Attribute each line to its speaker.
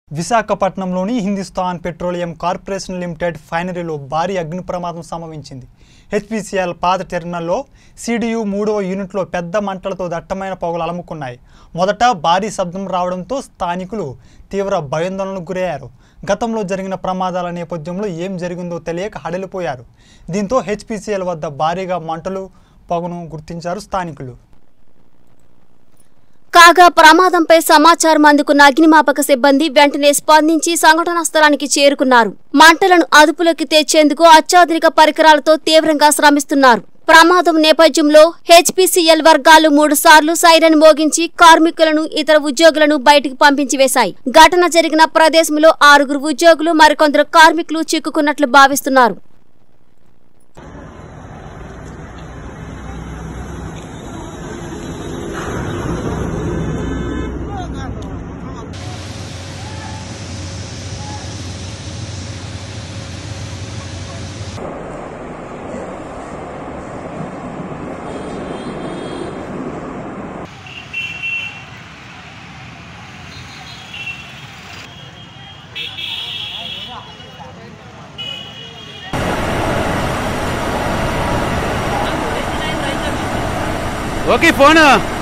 Speaker 1: విశాఖపట్నంలోని Hindustan Petroleum Corporation Limited ఫైనరీలో భారీ అగ్ని ప్రమాదం సంభవించింది హెచ్పిసిఎల్ పాత టెర్మినల్లో సిడియు మూడవ యూనిట్లో పెద్ద మంటలతో దట్టమైన పొగలు అలముకున్నాయి మొదట భారీ శబ్దం రావడంతో స్థానికులు తీవ్ర భయాందోళనకు గురయ్యారు గతంలో జరిగిన ప్రమాదాల నేపథ్యంలో ఏం జరిగిందో తెలియక హడలిపోయారు దీంతో హెచ్పిసిఎల్ వద్ద భారీగా మంటలు పొగను గుర్తించారు స్థానికులు
Speaker 2: కాగా ప్రమాదంపై సమాచారం అందుకున్న అగ్నిమాపక సిబ్బంది వెంటనే స్పందించి సంఘటనా స్థలానికి చేరుకున్నారు మంటలను అదుపులోకి తెచ్చేందుకు అత్యాధునిక పరికరాలతో తీవ్రంగా శ్రమిస్తున్నారు ప్రమాదం నేపథ్యంలో హెచ్పిసిఎల్ వర్గాలు మూడు సార్లు సైరన్ మోగించి కార్మికులను ఇతర ఉద్యోగులను బయటికి పంపించి వేశాయి ఘటన జరిగిన ప్రదేశంలో ఆరుగురు ఉద్యోగులు మరికొందరు కార్మికులు చిక్కుకున్నట్లు భావిస్తున్నారు
Speaker 3: ఓకే ఫోన్